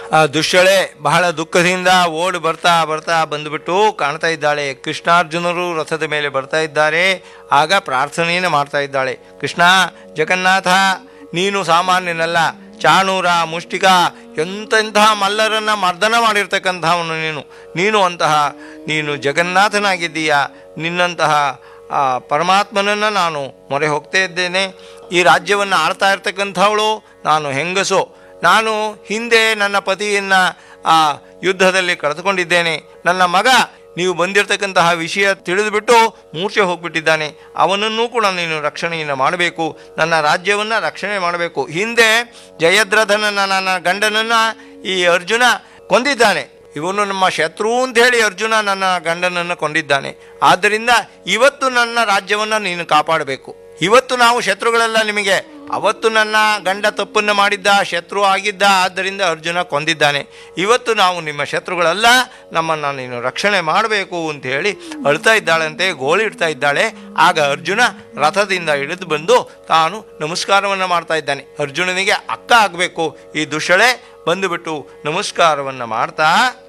ಆ ದುಶ್ಯಳೆ ಬಹಳ ದುಃಖದಿಂದ ಓಡಿ ಬರ್ತಾ ಬರ್ತಾ ಬಂದುಬಿಟ್ಟು ಕಾಣ್ತಾ ಇದ್ದಾಳೆ ಕೃಷ್ಣಾರ್ಜುನರು ರಥದ ಮೇಲೆ ಬರ್ತಾ ಇದ್ದಾರೆ ಆಗ ಪ್ರಾರ್ಥನೆಯನ್ನು ಮಾಡ್ತಾ ಇದ್ದಾಳೆ ಕೃಷ್ಣ ಜಗನ್ನಾಥ ನೀನು ಸಾಮಾನ್ಯನಲ್ಲ ಚಾಣೂರ ಮುಷ್ಟಿಕ ಎಂತೆಂತಹ ಮಲ್ಲರನ್ನ ಮರ್ದನ ಮಾಡಿರ್ತಕ್ಕಂಥವನು ನೀನು ನೀನು ಅಂತಹ ನೀನು ಜಗನ್ನಾಥನಾಗಿದ್ದೀಯ ನಿನ್ನಂತಹ ಆ ಪರಮಾತ್ಮನನ್ನು ನಾನು ಮೊರೆ ಹೋಗ್ತಾ ಇದ್ದೇನೆ ಈ ರಾಜ್ಯವನ್ನು ಆಳ್ತಾ ಇರ್ತಕ್ಕಂಥವಳು ನಾನು ಹೆಂಗಸು ನಾನು ಹಿಂದೆ ನನ್ನ ಪತಿಯನ್ನು ಆ ಯುದ್ಧದಲ್ಲಿ ಕಳೆದುಕೊಂಡಿದ್ದೇನೆ ನನ್ನ ಮಗ ನೀವು ಬಂದಿರತಕ್ಕಂತಹ ವಿಷಯ ತಿಳಿದುಬಿಟ್ಟು ಮೂರ್ಛೆ ಹೋಗ್ಬಿಟ್ಟಿದ್ದಾನೆ ಅವನನ್ನೂ ಕೂಡ ನೀನು ರಕ್ಷಣೆಯನ್ನು ಮಾಡಬೇಕು ನನ್ನ ರಾಜ್ಯವನ್ನು ರಕ್ಷಣೆ ಮಾಡಬೇಕು ಹಿಂದೆ ಜಯದ್ರಥನನ್ನ ನನ್ನ ಗಂಡನನ್ನು ಈ ಅರ್ಜುನ ಕೊಂದಿದ್ದಾನೆ ಇವನು ನಮ್ಮ ಶತ್ರು ಅಂತ ಹೇಳಿ ಅರ್ಜುನ ನನ್ನ ಗಂಡನನ್ನು ಕೊಂದಿದ್ದಾನೆ ಆದ್ದರಿಂದ ಇವತ್ತು ನನ್ನ ರಾಜ್ಯವನ್ನು ನೀನು ಕಾಪಾಡಬೇಕು ಇವತ್ತು ನಾವು ಶತ್ರುಗಳೆಲ್ಲ ನಿಮಗೆ ಅವತ್ತು ನನ್ನ ಗಂಡ ತಪ್ಪನ್ನು ಮಾಡಿದ್ದ ಶತ್ರು ಆಗಿದ್ದ ಆದ್ದರಿಂದ ಅರ್ಜುನ ಕೊಂದಿದ್ದಾನೆ ಇವತ್ತು ನಾವು ನಿಮ್ಮ ಶತ್ರುಗಳಲ್ಲ ನಮ್ಮನ್ನು ನೀನು ರಕ್ಷಣೆ ಮಾಡಬೇಕು ಅಂತ ಹೇಳಿ ಅಳ್ತಾ ಇದ್ದಾಳಂತೆ ಗೋಳಿ ಇಡ್ತಾ ಇದ್ದಾಳೆ ಆಗ ಅರ್ಜುನ ರಥದಿಂದ ಇಳಿದು ಬಂದು ತಾನು ನಮಸ್ಕಾರವನ್ನು ಮಾಡ್ತಾ ಇದ್ದಾನೆ ಅರ್ಜುನನಿಗೆ ಅಕ್ಕ ಆಗಬೇಕು ಈ ದುಶಳೆ ಬಂದುಬಿಟ್ಟು ನಮಸ್ಕಾರವನ್ನು ಮಾಡ್ತಾ